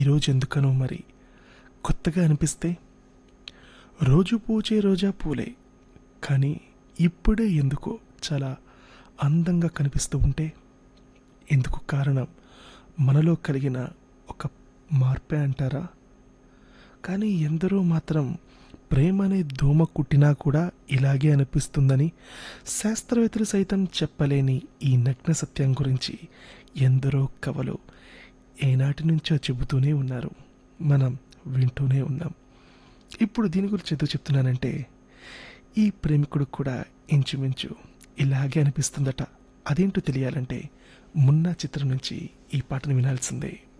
ఈరోజు ఎందుకనో మరి కొత్తగా అనిపిస్తే రోజు పూచే రోజా పూలే కానీ ఇప్పుడే ఎందుకో చాలా అందంగా కనిపిస్తూ ఉంటే ఎందుకు కారణం మనలో కలిగిన ఒక మార్పే అంటారా కానీ ఎందరో మాత్రం ప్రేమ అనే దోమ కుట్టినా కూడా ఇలాగే అనిపిస్తుందని శాస్త్రవేత్తలు సైతం చెప్పలేని ఈ నగ్న సత్యం గురించి ఎందరో కవలు ఏనాటి నుంచో చెబుతూనే ఉన్నారు మనం వింటూనే ఉన్నాం ఇప్పుడు దీని గురించి ఎందుకు చెప్తున్నానంటే ఈ ప్రేమికుడు కూడా ఇంచుమించు ఇలాగే అనిపిస్తుందట అదేంటో తెలియాలంటే మున్నా చిత్రం నుంచి ఈ పాటను వినాల్సిందే